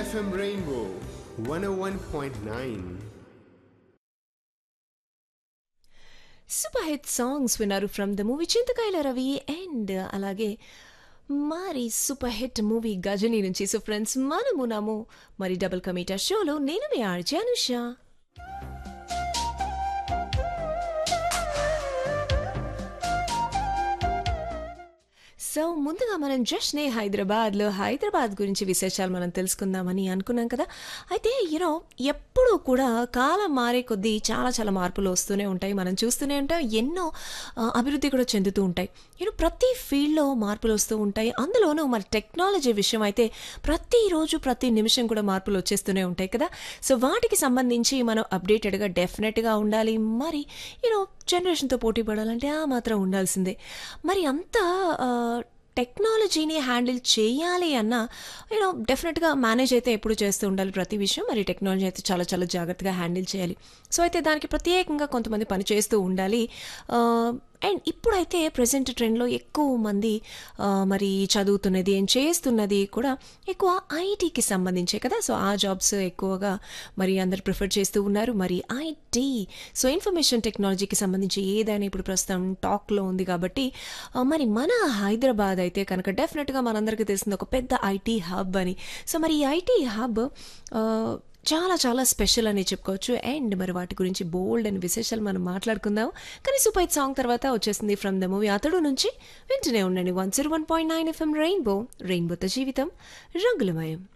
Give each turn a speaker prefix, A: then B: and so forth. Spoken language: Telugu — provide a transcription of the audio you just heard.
A: FM Rainbow 101.9.
B: Super hit songs విన్నారు from the movie Chintakayala Ravi and అలాగే మరి సూపర్ హిట్ మూవీ గజని నుంచి సో ఫ్రెండ్స్ మనము నాము మరి డబుల్ కమీటా షోలో నేను మీ ఆర్జే అనుష సో ముందుగా మనం జస్ట్నే హైదరాబాద్లో హైదరాబాద్ గురించి విశేషాలు మనం తెలుసుకుందామని అనుకున్నాం కదా అయితే యూనో ఎప్పుడూ కూడా కాలం మారే కొద్దీ చాలా చాలా మార్పులు వస్తూనే ఉంటాయి మనం చూస్తూనే ఉంటాం ఎన్నో ఆ, అభివృద్ధి కూడా చెందుతూ ఉంటాయి యూనో ప్రతి ఫీల్డ్లో మార్పులు వస్తూ ఉంటాయి అందులోనూ మరి టెక్నాలజీ విషయం అయితే ప్రతిరోజు ప్రతి నిమిషం కూడా మార్పులు వచ్చేస్తూనే ఉంటాయి కదా సో వాటికి సంబంధించి మనం అప్డేటెడ్గా డెఫినెట్గా ఉండాలి మరి యూనో జనరేషన్తో పోటీ పడాలంటే ఆ మాత్రం ఉండాల్సిందే మరి అంత ఆ, టెక్నాలజీని హ్యాండిల్ చేయాలి అన్న యూనో డెఫినెట్గా మేనేజ్ అయితే ఎప్పుడు చేస్తూ ఉండాలి ప్రతి విషయం మరి టెక్నాలజీ అయితే చాలా చాలా జాగ్రత్తగా హ్యాండిల్ చేయాలి సో అయితే దానికి ప్రత్యేకంగా కొంతమంది పని చేస్తూ ఉండాలి అండ్ ఇప్పుడైతే ప్రజెంట్ ట్రెండ్లో ఎక్కువ మంది ఆ, మరి చదువుతున్నది ఏం చేస్తున్నది కూడా ఎక్కువ ఐటీకి సంబంధించే కదా సో ఆ జాబ్స్ ఎక్కువగా మరి అందరు ప్రిఫర్ చేస్తూ ఉన్నారు మరి ఐటీ సో ఇన్ఫర్మేషన్ టెక్నాలజీకి సంబంధించి ఏదైనా ఇప్పుడు ప్రస్తుతం టాక్లో ఉంది కాబట్టి ఆ, మరి మన హైదరాబాద్ అయితే కనుక డెఫినెట్గా మనందరికీ తెలిసింది ఒక పెద్ద ఐటీ హబ్ అని సో మరి ఈ ఐటీ హబ్ ఆ, చాలా చాలా స్పెషల్ అని చెప్పుకోవచ్చు అండ్ మరి వాటి గురించి బోల్డ్ అని విశేషాలు మనం మాట్లాడుకుందాం కానీ సూపర్ హిట్ సాంగ్ తర్వాత వచ్చేసింది ఫ్రమ్ ద మూవీ అతడు నుంచి వింటూనే ఉండండి one zero one point nine FM Rainbow రెయిన్బోతో జీవితం రంగులమయం